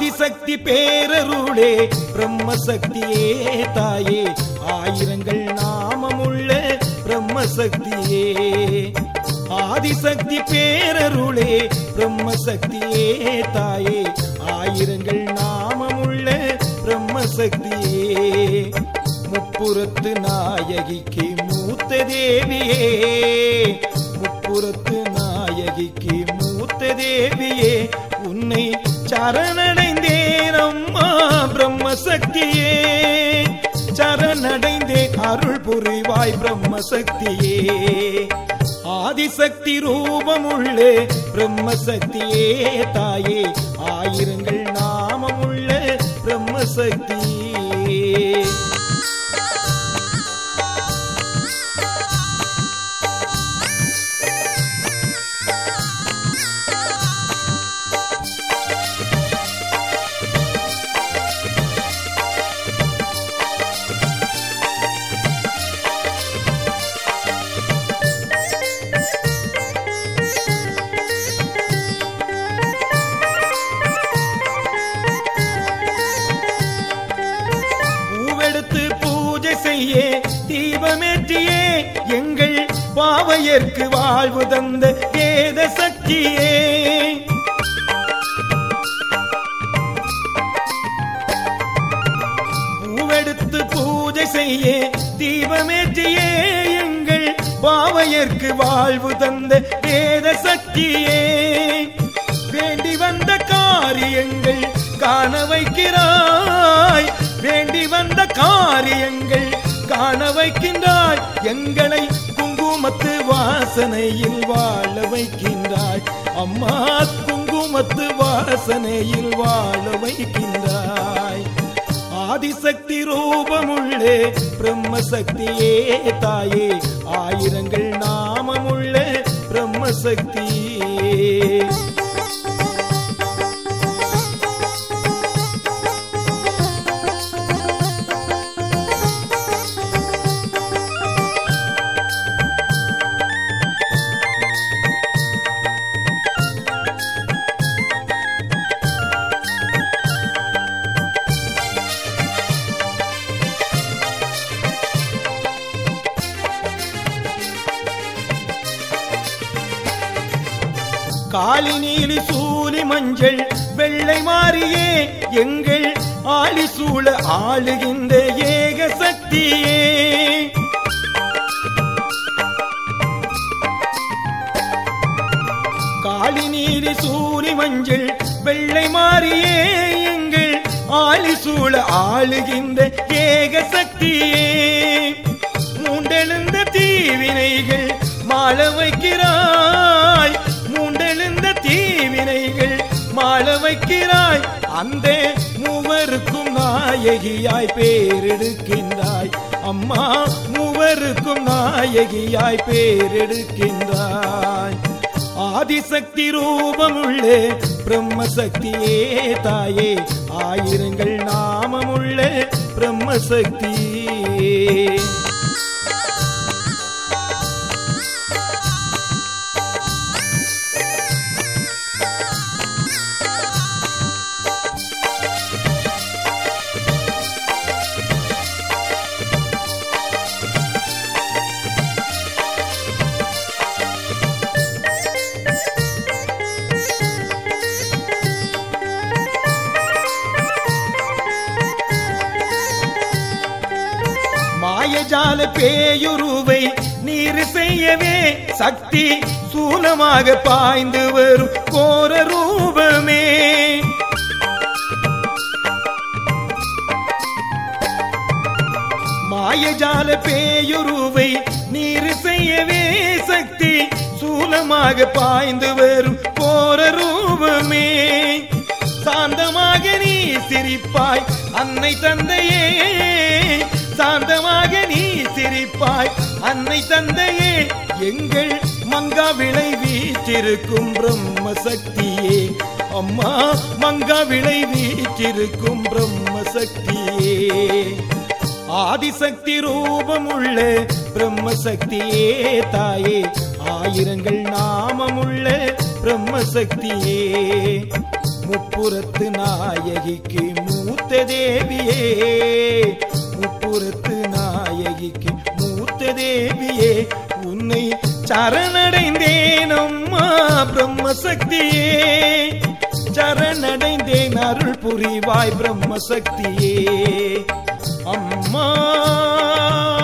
ஆதிசக்தி பேரருளே பிரம்மசக்தியே தாயே ஆயிரங்கள் நாமமுள்ள பிரம்மசக்தியே ஆதிசக்தி பேரருளே பிரம்மசக்தியே தாயே ஆயிரங்கள் நாமமுள்ள பிரம்மசக்தியே முப்புறத்து நாயகிக்கு மூத்த தேவியே முப்புறத்து நாயகிக்கு மூத்த தேவியே உன்னை சரணடைந்தேன் அம்மா பிரம்மசக்தியே சரணடைந்தேன் அருள் புரிவாய் பிரம்மசக்தியே ஆதிசக்தி ரூபமுள்ளே பிரம்மசக்தியே தாயே ஆயிரங்கள் நாமமுள்ள பிரம்மசக்தியே பூவெடுத்து பூஜை செய்ய தீபமேற்றியே எங்கள் பாவையர்க்கு வாழ்வு தந்த வேத சக்தியே பூவெடுத்து பூஜை செய்ய தீபமேற்றியே எங்கள் பாவையர்க்கு வாழ்வு தந்த வேத சக்தியே வேண்டி வந்த காரியங்கள் காண வைக்கிறாய் வேண்டி வந்த காரியங்கள் காண வைக்கின்றாய் எங்களை குங்குமத்து வாசனையில் வாழ வைக்கின்றாய் அம்மா குங்குமத்து வாசனையில் வாழ வைக்கின்றாய் ஆதிசக்தி ரூபமுள்ளே பிரம்மசக்தியே தாயே ஆயிரங்கள் நாமமுள்ள பிரம்மசக்தியே காளி நீலி சூலி மஞ்சள் வெள்ளை மாறியே எங்கள் ஆளி சூழ ஆளுகின்ற ஏக சக்தியே காளி நீலி சூலி மஞ்சள் வெள்ளை மாறியே எங்கள் ஆளி சூழ ஆளுகின்ற ஏக சக்தியே மூண்டெழுந்த தீவினைகள் மாள வைக்கிறாய் மூண்டெழுந்த தீவினைகள் மாள வைக்கிறாய் அந்த மூவருக்கும் நாயகியாய் பேரெடுக்கின்றாய் அம்மா மூவருக்கும் நாயகியாய் பேரெடுக்கின்றாய் ஆதிசக்தி ரூபமுள்ளே பிரம்மசக்தியே தாயே ஆயிரங்கள் நாமமுள்ள பிரம்மசக்தியே மாயஜால பேயுருவை நீர் செய்யவே சக்தி சூலமாக பாய்ந்து வரும் கோர ரூபமே மாயஜால பேயுருவை நீர் செய்யவே சக்தி சூலமாக பாய்ந்து வரும் கோர ரூபமே சாந்தமாக நீ சிரிப்பாய் அன்னை தந்தையே சாந்தமாக நீ சிரிப்பாய் அன்னை தந்தையே எங்கள் மங்கா விளை வீற்றிருக்கும் பிரம்ம சக்தியே அம்மா மங்கா விளை வீற்றிருக்கும் பிரம்ம சக்தியே ஆதிசக்தி ரூபமுள்ள பிரம்மசக்தியே தாயே ஆயிரங்கள் நாமமுள்ள பிரம்மசக்தியே முப்புறத்து நாயகிக்கு மூத்த தேவியே முப்புறத்து நாயகிக்கு மூத்த தேவியே உன்னை சரணடைந்தேன் அம்மா பிரம்மசக்தியே சரணடைந்தேன் அருள் புரிவாய் பிரம்மசக்தியே அம்மா